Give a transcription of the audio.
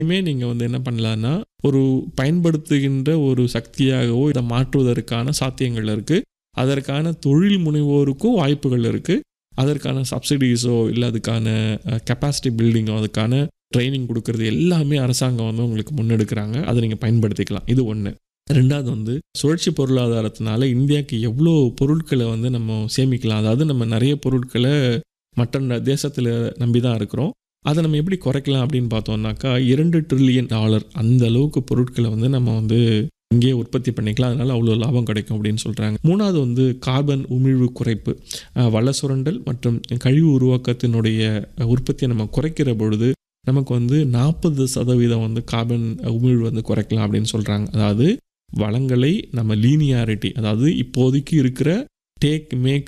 இனிமே நீங்கள் வந்து என்ன பண்ணலான்னா ஒரு பயன்படுத்துகின்ற ஒரு சக்தியாகவோ இதை மாற்றுவதற்கான சாத்தியங்கள் இருக்குது அதற்கான தொழில் முனைவோருக்கும் வாய்ப்புகள் இருக்குது அதற்கான சப்சிடிஸோ இல்லை அதுக்கான கெப்பாசிட்டி பில்டிங்கோ அதுக்கான ட்ரைனிங் கொடுக்கறது எல்லாமே அரசாங்கம் வந்து உங்களுக்கு முன்னெடுக்கிறாங்க அதை நீங்கள் பயன்படுத்திக்கலாம் இது ஒன்று ரெண்டாவது வந்து சுழற்சி பொருளாதாரத்தினால இந்தியாவுக்கு எவ்வளோ பொருட்களை வந்து நம்ம சேமிக்கலாம் அதாவது நம்ம நிறைய பொருட்களை மற்ற தேசத்தில் நம்பி தான் இருக்கிறோம் அதை நம்ம எப்படி குறைக்கலாம் அப்படின்னு பார்த்தோம்னாக்கா இரண்டு ட்ரில்லியன் டாலர் அந்த அளவுக்கு பொருட்களை வந்து நம்ம வந்து இங்கேயே உற்பத்தி பண்ணிக்கலாம் அதனால அவ்வளோ லாபம் கிடைக்கும் அப்படின்னு சொல்கிறாங்க மூணாவது வந்து கார்பன் உமிழ்வு குறைப்பு அஹ், வள சுரண்டல் மற்றும் கழிவு உருவாக்கத்தினுடைய அஹ், உற்பத்தியை நம்ம குறைக்கிற பொழுது நமக்கு வந்து நாற்பது சதவீதம் வந்து கார்பன் உமிழ்வு வந்து குறைக்கலாம் அப்படின்னு சொல்கிறாங்க அதாவது வளங்களை நம்ம லீனியாரிட்டி அதாவது இப்போதைக்கு இருக்கிற டேக் மேக்